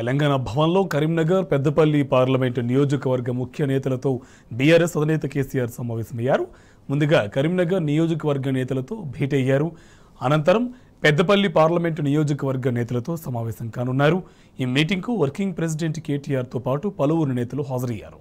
తెలంగాణ భవన్లో కరీంనగర్ పెద్దపల్లి పార్లమెంటు నియోజకవర్గ ముఖ్య నేతలతో బీఆర్ఎస్ అధినేత కేసీఆర్ సమావేశమయ్యారు ముందుగా కరీంనగర్ నియోజకవర్గ నేతలతో భేటీ అయ్యారు అనంతరం పెద్దపల్లి పార్లమెంటు నియోజకవర్గ నేతలతో సమావేశం కానున్నారు ఈ మీటింగ్కు వర్కింగ్ ప్రెసిడెంట్ కేటీఆర్తో పాటు పలువురు నేతలు హాజరయ్యారు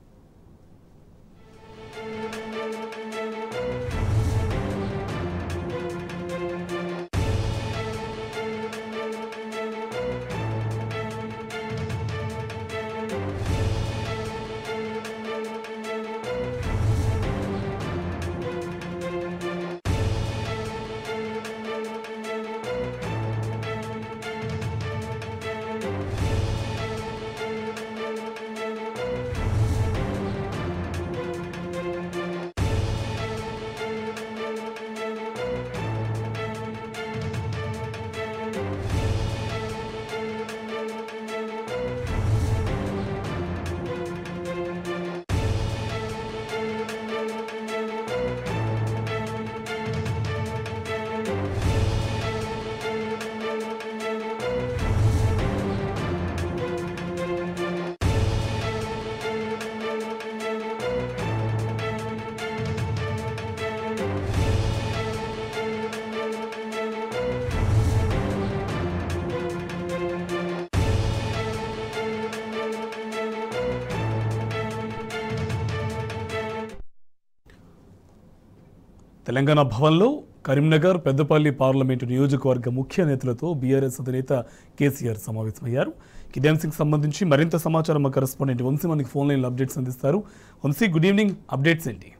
తెలంగాణ భవన్లో కరీంనగర్ పెద్దపల్లి పార్లమెంటు నియోజకవర్గ ముఖ్య నేతలతో బీఆర్ఎస్ అధినేత కేసీఆర్ సమావేశమయ్యారు ఇదే అంశంకి సంబంధించి మరింత సమాచారం మా కరెస్పాండెంట్ వంశీ మనకి ఫోన్ లైన్లో అప్డేట్స్ అందిస్తారు వంశీ గుడ్ ఈవినింగ్ అప్డేట్స్ ఏంటి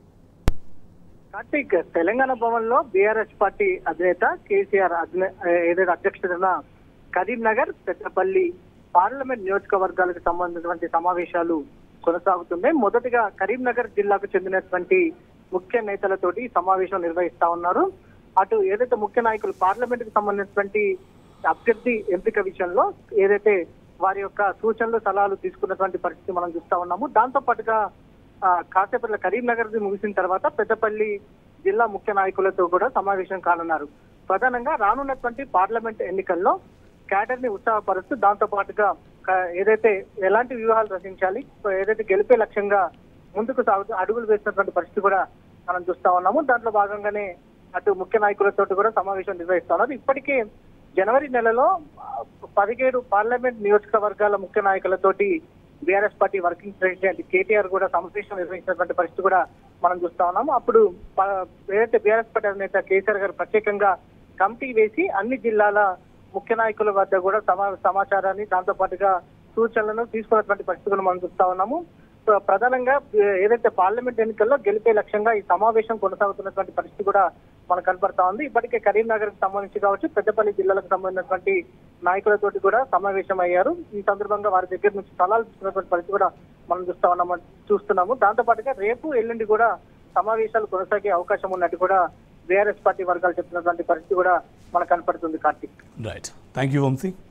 కార్తీక్ తెలంగాణ భవన్ లో బీఆర్ఎస్ పార్టీ అధినేత కేసీఆర్ అధినే- ఏదైతే అధ్యక్షతన కరీంనగర్ పెద్దపల్లి పార్లమెంట్ నియోజకవర్గాలకు సంబంధించినటువంటి సమావేశాలు కొనసాగుతున్నాయి మొదటిగా కరీంనగర్ జిల్లాకు చెందినటువంటి ముఖ్య నేతలతోటి ఈ సమావేశం నిర్వహిస్తా ఉన్నారు అటు ఏదైతే ముఖ్య నాయకులు పార్లమెంట్ కు సంబంధించినటువంటి అభ్యర్థి ఎంపిక విషయంలో ఏదైతే వారి యొక్క సూచనలు సలహాలు తీసుకున్నటువంటి పరిస్థితి మనం చూస్తా ఉన్నాము దాంతో పాటుగా ఆ, కాసేపట్ల కరీంనగర్ ది ముగిసిన తర్వాత పెద్దపల్లి జిల్లా ముఖ్య నాయకులతో కూడా సమావేశం కానున్నారు ప్రధానంగా రానున్నటువంటి పార్లమెంట్ ఎన్నికల్లో క్యాడర్ ని ఉత్సాహపరుస్తూ దాంతో పాటుగా క- ఏదైతే ఎలాంటి వ్యూహాలు రచించాలి ఏదైతే గెలిపే లక్ష్యంగా ముందుకు సాగుతూ అడుగులు వేసినటువంటి పరిస్థితి కూడా మనం చూస్తా ఉన్నాము దాంట్లో భాగంగానే అటు ముఖ్య నాయకులతో కూడా సమావేశం నిర్వహిస్తా ఉన్నారు ఇప్పటికే జనవరి నెలలో ఆ, పదిహేడు పార్లమెంట్ నియోజకవర్గాల ముఖ్య నాయకులతోటి BRS party working president KTR కూడా సమావేశం నిర్వహించినటువంటి పరిస్థితి కూడా మనం చూస్తా ఉన్నాము అప్పుడు ప- ఏదైతే బీఆర్ఎస్ పార్టీ అధినేత కేసీఆర్ గారు ప్రత్యేకంగా కమిటీ వేసి అన్ని జిల్లాల ముఖ్య నాయకుల వద్ద కూడా సమా సమాచారాన్ని దాంతో పాటుగా సూచనలను తీసుకున్నటువంటి పరిస్థితులను మనం చూస్తా ఉన్నాము సో ప్రధానంగా ఏ- ఏదైతే పార్లమెంట్ ఎన్నికల్లో గెలిపే లక్ష్యంగా ఈ సమావేశం కొనసాగుతున్నటువంటి పరిస్థితి కూడా మనకు కనపడతా ఉంది ఇప్పటికే కరీంనగర్ కి సంబంధించి కావచ్చు పెద్దపల్లి జిల్లాలకు సంబంధించినటువంటి నాయకులతోటి కూడా సమావేశం అయ్యారు ఈ సందర్భంగా వారి దగ్గర నుంచి సలహాలు తీసుకున్నటువంటి పరిస్థితి కూడా మనం చూస్తా ఉన్నాము చూస్తున్నాము దాంతో పాటుగా రేపు ఎల్లుండి కూడా సమావేశాలు కొనసాగే అవకాశం ఉన్నట్టు కూడా బీఆర్ఎస్ పార్టీ వర్గాలు చెప్తున్నటువంటి పరిస్థితి కూడా మనకు కనపడుతుంది Karthik right thank you Vamsi